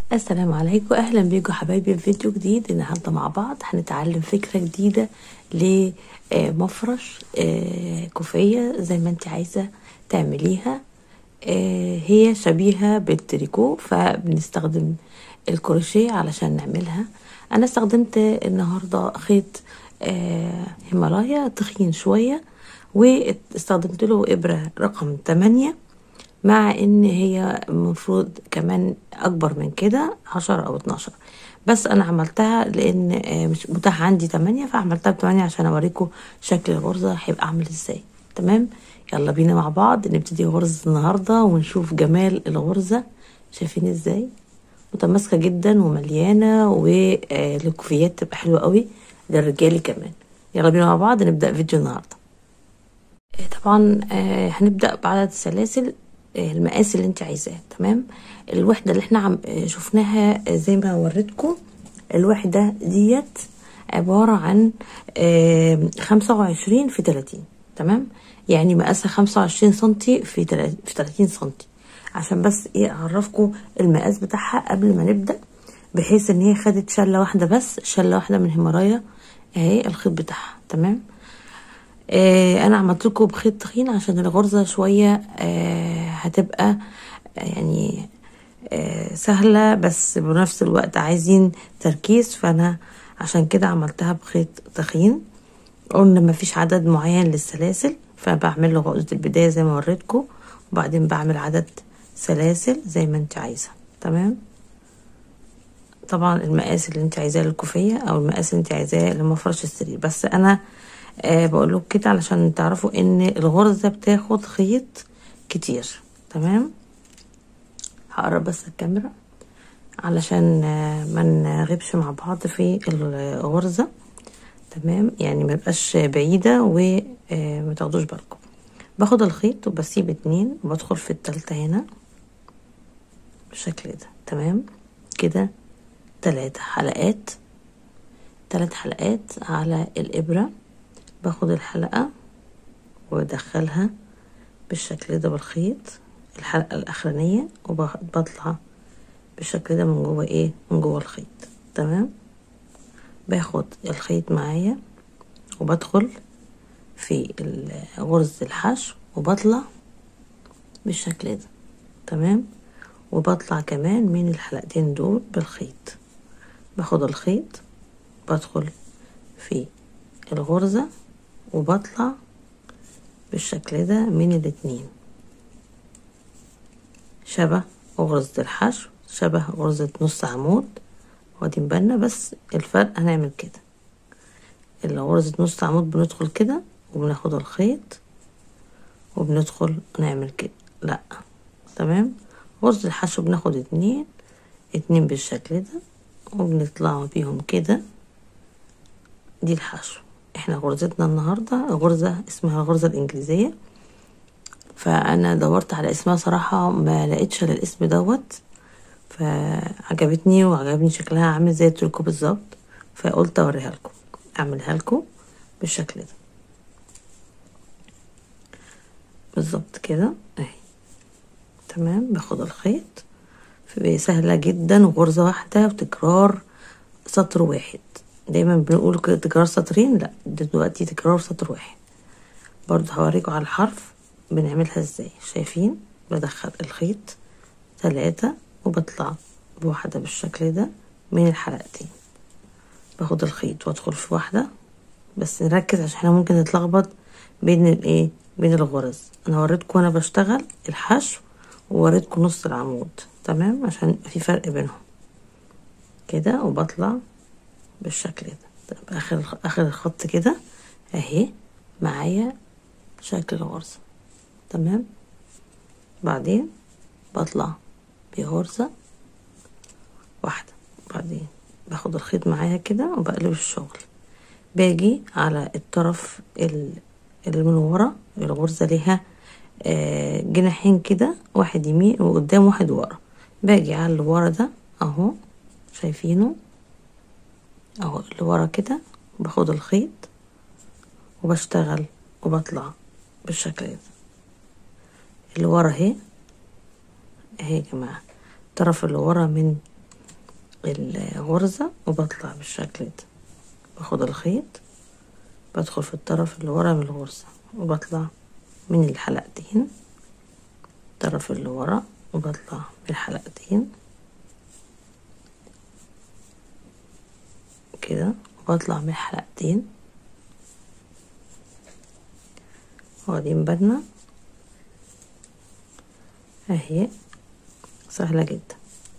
السلام عليكم اهلا بيكم حبايبي في فيديو جديد النهارده مع بعض هنتعلم فكره جديده لمفرش آه، كوفيه زي ما انت عايزه تعمليها آه، هي شبيهه بالتريكو فبنستخدم الكروشيه علشان نعملها انا استخدمت النهارده خيط آه، هيمالايا تخين شويه واستخدمت له ابره رقم 8 مع ان هي المفروض كمان اكبر من كده عشرة او اتناشر بس انا عملتها لان آه، مش متاح عندي تمانية فعملتها بتمانية عشان اوريكم شكل الغرزة هيبقى عامل ازاي تمام يلا بينا مع بعض نبتدي غرزة النهاردة ونشوف جمال الغرزة شايفين ازاي متماسكة جدا ومليانة والكوفيات تبقى حلوة قوي للرجالي كمان يلا بينا مع بعض نبدأ فيديو النهاردة آه، طبعا آه، هنبدأ بعدد السلاسل آه، المقاس اللي انت عايزاه تمام الوحدة اللي احنا عم آه، شفناها آه، زي ما وريتكم الوحدة ديت عبارة عن خمسة وعشرين في تلاتين تمام يعني مقاسها خمسة وعشرين سنتي في تلا- في تلاتين سنتي عشان بس ايه اعرفكم المقاس بتاعها قبل ما نبدأ بحيث ان هي خدت شلة واحدة بس شلة واحدة من هيمالايا اهي الخيط بتاعها تمام آه انا عملت لكم بخيط تخين عشان الغرزه شويه آه هتبقى آه، يعني آه سهله بس بنفس الوقت عايزين تركيز فانا عشان كده عملتها بخيط تخين قلنا مفيش عدد معين للسلاسل فبعمل له غرزه البدايه زي ما وريتكم وبعدين بعمل عدد سلاسل زي ما انت عايزه تمام طبعا المقاس اللي انت عايزاه للكوفيه او المقاس اللي انت عايزاه لمفرش السرير بس انا آه بقول لكم كده علشان تعرفوا ان الغرزه بتاخد خيط كتير تمام هقرب بس الكاميرا علشان آه ما نغيبش مع بعض في الغرزه تمام يعني ما يبقاش بعيده وما تاخدوش بالكم باخد الخيط وبسيب اتنين وبدخل في التالتة هنا بالشكل ده تمام كده تلاتة حلقات تلات حلقات على الإبرة باخد الحلقة وادخلها بالشكل ده بالخيط الحلقة الأخرانية وبطلع بالشكل ده من جوه ايه من جوه الخيط تمام باخد الخيط معايا وبدخل في غرزة الحشو وبطلع بالشكل ده تمام وبطلع كمان من الحلقتين دول بالخيط باخد الخيط بدخل في الغرزة وبطلع بالشكل ده من الاتنين شبه غرزة الحشو شبه غرزة نص عمود واخدين بالنا بس الفرق هنعمل كده اللي غرزة نص عمود بندخل كده وبناخد الخيط وبندخل نعمل كده لا تمام غرزة الحشو بناخد اتنين اتنين بالشكل ده وبنطلعوا بيهم كده دي الحشو احنا غرزتنا النهاردة غرزة اسمها الغرزة الانجليزية فانا دورت على اسمها صراحة ما لقيتش الا الاسم دوت فعجبتني وعجبني شكلها عامل زي التركو بالظبط فقلت اوريها لكم اعملها لكم بالشكل ده بالظبط كده اهي تمام باخد الخيط سهلة جدا وغرزة واحدة وتكرار سطر واحد دايما بنقول كده تكرار سطرين لا دلوقتي تكرار سطر واحد برضو هوريكم على الحرف بنعملها ازاي شايفين بدخل الخيط ثلاثة وبطلع بواحدة بالشكل ده من الحلقتين باخد الخيط وادخل في واحدة بس نركز عشان احنا ممكن نتلخبط بين الايه بين الغرز انا وريتكم وانا بشتغل الحشو ووريتكم نص العمود تمام عشان في فرق بينهم كده وبطلع بالشكل ده طب اخر اخر الخط كده اهي معايا شكل الغرزة تمام بعدين بطلع بغرزة واحدة بعدين باخد الخيط معايا كده وبقلب الشغل باجي على الطرف اللي من ورا الغرزة ليها آه جناحين كده واحد يمين وقدام واحد ورا باجي على اللي ورا ده اهو شايفينه اهو اللي ورا كده باخد الخيط وبشتغل وبطلع بالشكل ده اللي ورا اهي اهي يا جماعة الطرف اللي ورا من الغرزة وبطلع بالشكل ده باخد الخيط بدخل في الطرف اللي ورا من الغرزة وبطلع من الحلقتين الطرف اللي ورا وبطلع من الحلقتين كده وبطلع من الحلقتين واخدين بالنا اهي سهلة جدا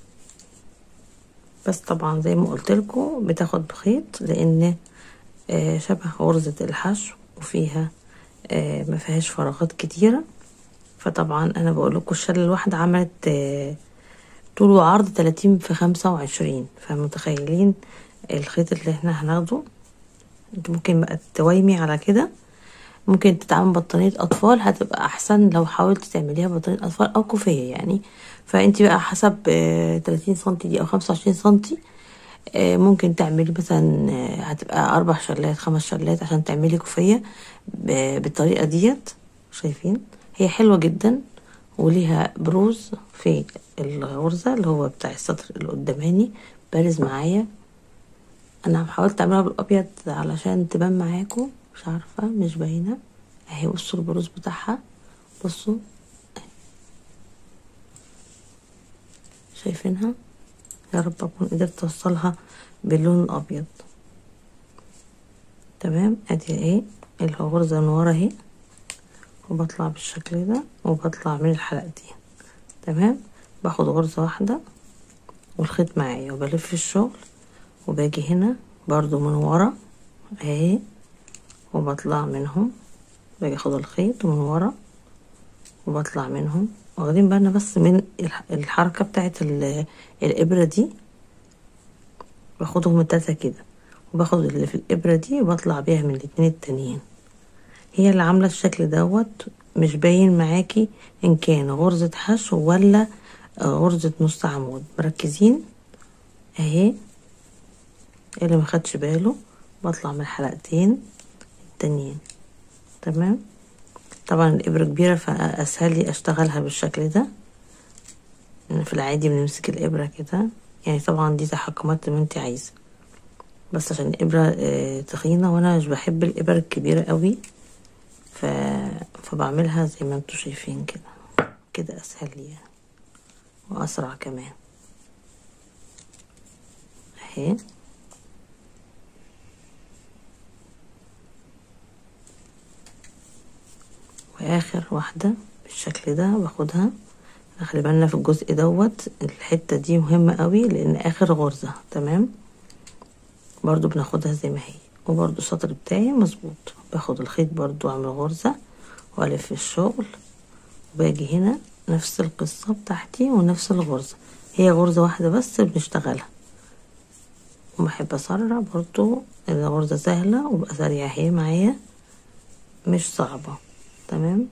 بس طبعا زي ما قلت لكم بتاخد بخيط لان آه شبه غرزة الحشو وفيها آه ما فيهاش فراغات كتيرة فطبعا انا بقول لكم الشلة الواحدة عملت آه طول وعرض تلاتين في خمسة وعشرين فمتخيلين الخيط اللي احنا هناخده انت ممكن بقى توايمي على كده ممكن تتعمل بطانية أطفال هتبقى أحسن لو حاولت تعمليها بطانية أطفال أو كوفية يعني فأنت بقى حسب تلاتين سنتي دي أو خمسة وعشرين سنتي ممكن تعملي مثلا هتبقى أربع شلات خمس شلات عشان تعملي كوفية بالطريقة ديت شايفين هي حلوة جدا وليها بروز في الغرزة اللي هو بتاع السطر اللي قداماني بارز معايا انا حاولت اعملها بالابيض علشان تبان معاكم مش عارفه مش باينه اهي بصوا البروز بتاعها بصوا شايفينها يا رب اكون قدرت اوصلها باللون الابيض تمام ادي ايه الغرزه من ورا اهي وبطلع بالشكل ده وبطلع من الحلقتين تمام باخد غرزه واحده والخيط معايا وبلف الشغل وباجي هنا برضو من ورا اهي وبطلع منهم باجي اخد الخيط ومن ورا وبطلع منهم واخدين بالنا بس من الحركة بتاعت الابرة دي باخدهم التلاتة كده وباخد اللي في الابرة دي وبطلع بيها من الاتنين التانيين هي اللي عاملة الشكل دوت مش باين معاكي ان كان غرزة حشو ولا غرزة نص عمود مركزين اهي اللي ما خدش باله بطلع من الحلقتين التانيين تمام طبعا الابره كبيره فاسهل لي اشتغلها بالشكل ده في العادي بنمسك الابره كده يعني طبعا دي تحكمات زي ما انت عايزه بس عشان الابره اه تخينه وانا مش بحب الابر الكبيره قوي ف... فبعملها زي ما انتوا شايفين كده كده اسهل لي يعني واسرع كمان اهي واخر واحدة بالشكل ده باخدها خلي بالنا في الجزء دوت الحتة دي مهمة قوي لان اخر غرزة تمام برضو بناخدها زي ما هي وبرضو السطر بتاعي مظبوط باخد الخيط برضو اعمل غرزة والف الشغل وباجي هنا نفس القصة بتاعتي ونفس الغرزة هي غرزة واحدة بس بنشتغلها وبحب اسرع برضو الغرزة سهلة وبقى سريعة هي معايا مش صعبة تمام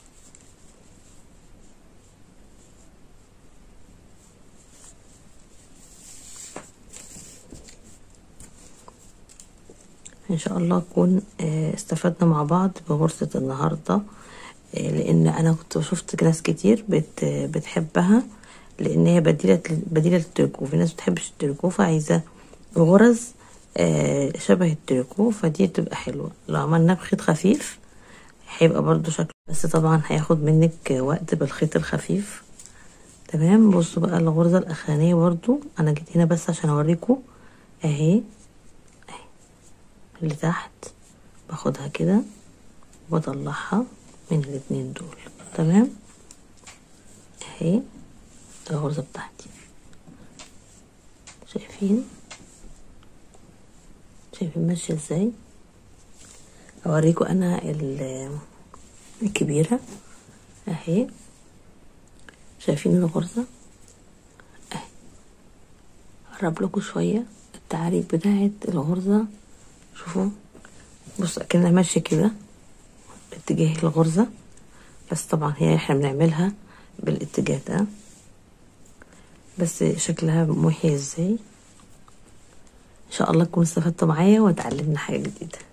ان شاء الله نكون استفدنا مع بعض بغرزة النهاردة لان انا كنت شفت ناس كتير بت بتحبها لان هي بديلة بديلة للتريكو في ناس بتحبش التريكو فعايزة غرز شبه التريكو فدي تبقى حلوة لو عملناه بخيط خفيف هيبقى برضو شكل بس طبعا هياخد منك وقت بالخيط الخفيف تمام بصوا بقى الغرزة الاخرانية برضو انا جيت هنا بس عشان اوريكم اهي اهي اللي تحت باخدها كده وبطلعها من الاتنين دول تمام اهي الغرزة بتاعتي شايفين شايفين ماشية ازاي اوريكم انا الكبيرة اهي شايفين الغرزة اهي اقرب لكم شوية التعريف بتاعت الغرزة شوفوا بص اكنها ماشية كده باتجاه الغرزة بس طبعا هي احنا بنعملها بالاتجاه ده بس شكلها محي ازاي ان شاء الله تكونوا استفدتوا معايا وتعلمنا حاجة جديدة